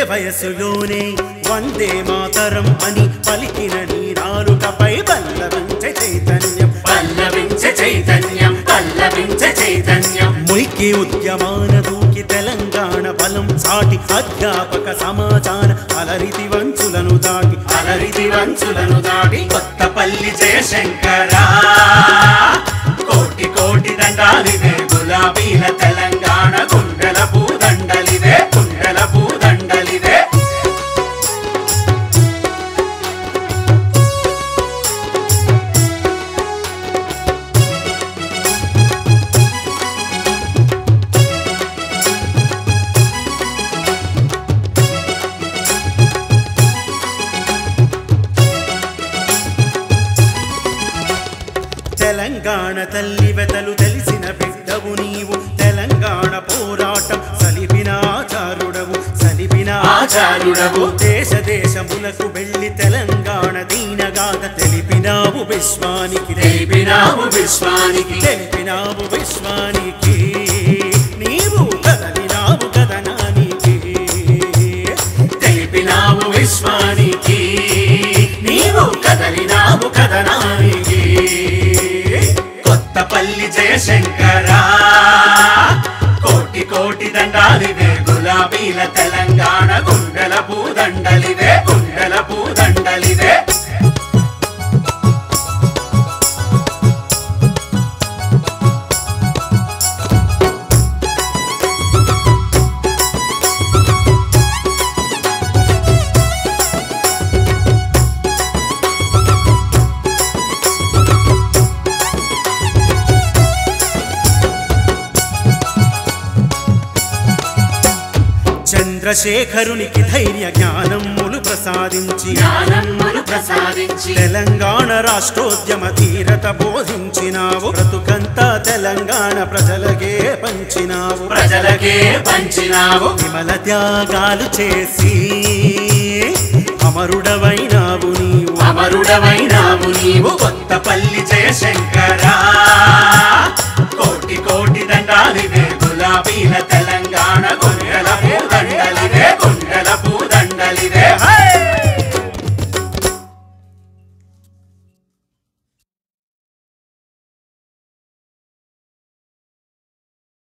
చిట్టె వయసులోనే వందే మాతరం అని పలికిన నీ నాలుకపై పల్లవించే చైతన్యం పల్లవించే చైతన్యం పల్లవించే చైతన్యం ముల్కి ఉద్యమాన దూకి తెలంగాణ బలం సాటి అధ్యాపక సమాచార అలరితి వంచులను దాటి అలరితి వంచులను దాటి కొత్తపల్లి జయశంకరా కోటి కోటి దండాలివే గులాబీల తెలంగాణ గుండెల పూదండలివే గుండెల పూదండలివే తెలంగాణ తల్లి వెతలు తెలిసిన బిడ్డవు నీవు తెలంగాణ పోరాటం సలిపిన ఆచారుడవు సలిపిన ఆచారుడవు. దేశ దేశములకు వెళ్ళి తెలంగాణ దీనగాథ తెలిపినావు విశ్వానికి తెలిపినావు విశ్వానికి తెలిపినావు విశ్వానికి నీవు కదలినావు కదనానికి తెలిపినావు విశ్వానికి నీవు కదలినావు కథనానికి కొత్తపల్లి జయశంకరా కోటి కోటి దండాలివే గులాబీల తెలంగాణ గుండెల పూదండలివే గుండెల పూదండలివే చంద్రశేఖరునికి ధైర్య జ్ఞానములు ప్రసాదించి జ్ఞానమును ప్రసాదించి తెలంగాణ రాష్ట్రోద్యమ ధీరత బోధించినావు బ్రతుకంతా తెలంగాణ ప్రజలకే పంచినావు ప్రజలకే పంచినావు విమల త్యాగాలు చేసి అమరుడవైనావు నీవు అమరుడవైనావు నీవు కొత్తపల్లి జయశంకరా